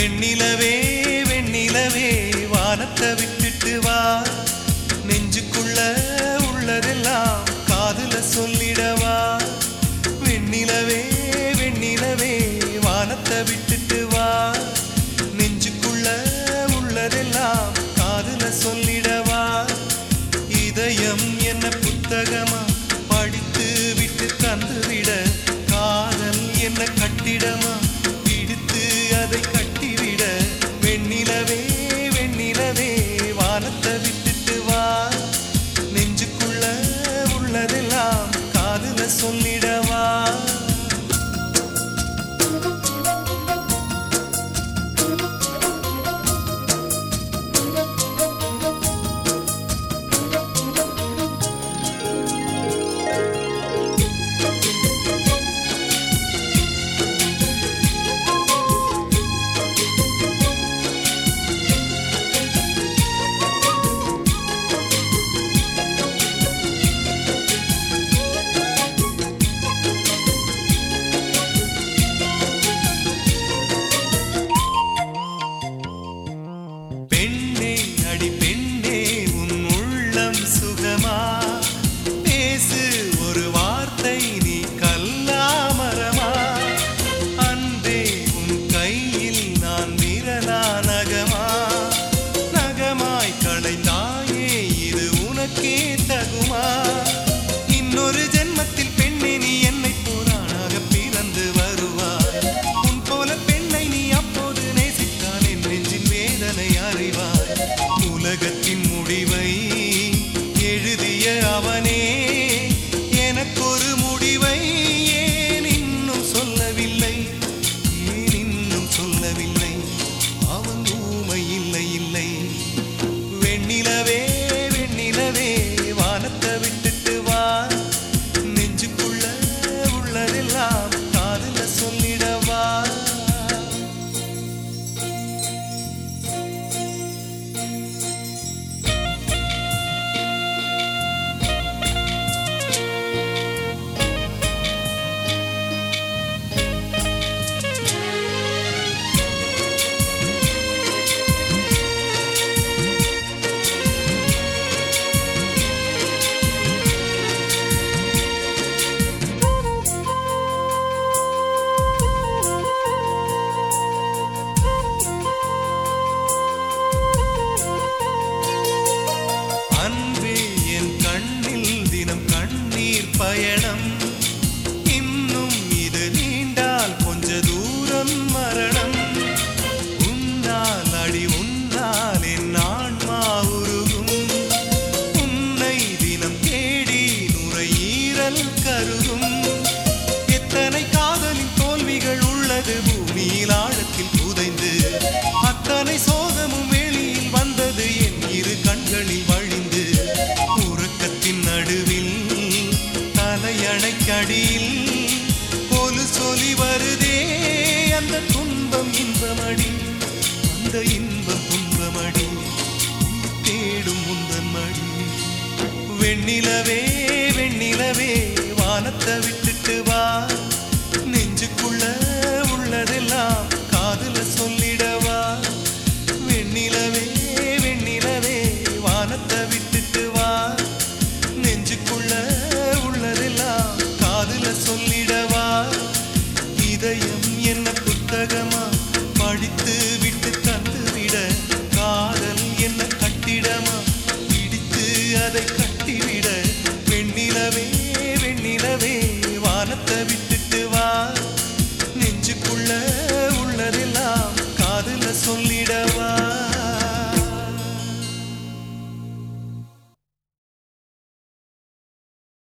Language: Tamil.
வெண்ணிலவே வெண்ணிலவே வானத்தை விட்டுட்டு வா நெஞ்சுக்குள்ள உள்ளதெல்லாம் காதுல சொல்லிடவா வெண்ணிலவே வெண்ணிலவே வானத்தை விட்டுட்டு வா நெஞ்சுக்குள்ள உள்ளதெல்லாம் காதுல சொல்லிடவா இதயம் என்ன புத்தகமா படித்து விட்டு தந்துவிட காதல் என்ன கட்டிடமா பிடித்து அதை கட்டிவிட வெண்ணிலவே வெண்ணிலவே வானத்தை விட்டுட்டு வா நெஞ்சுக்குள்ள உள்ளதெல்லாம் காதுல சொல்லிடவா பெண்ணே அடி பெண்ணே உன் உள்ளம் சுகமா பேசு ஒரு வார்த்தை நீ கல்லாமரமா அன்பே உன் கையில் நான் விரலா நகமா நகமாய் களைந்தாயே இது உனக்கே தகுமா இன்னொரு ஜென்மத்தில் பெண்ணே நீ என்னை போரானாக பிறந்து வருவாய் உன் போல பெண்ணை நீ அப்போது நேசித்தால் என் நெஞ்சின் வேதனை அறிவாய் உலகத்தின் முடிவை எழுதிய அவனே எனக்கொரு முடிவை ஏன் இன்னும் சொல்லவில்லை ஏன் இன்னும் சொல்லவில்லை அவன் ஊமை இல்லை இல்லை வெண்ணிலவே வெண்ணிலவே வானத்தை விட்டுட்டு வா நெஞ்சுக்குள்ள உள்ளதெல்லாம் காதுல சொல்லிடவா அன்பே என் கண்ணில் தினம் கண்ணீர் பயணம் இன்னும் இது நீண்டால் கொஞ்ச தூரம் மரணம் உன்னால் அடி உன்னால் என் ஆன்மா உருகும் உன்னை தினம் தேடி நுரையீரல் கருகும் எத்தனை காதலின் தோல்விகள் உள்ளது பூமியில் ஆழத்தில் புதைந்து அத்தனை சோகமும் வெளியில் வந்தது என் இரு கண்களில் வழிந்து உறக்கத்தின் நடுவில் தலையணைக்கடியில் கொலு சொலி வருதே அந்த துன்பம் இன்பமடி அந்த இன்பம் துன்பமடி தேடும் முந்தன் மடி வெண்ணிலவே வெண்ணிலவே வானத்தை விட்டு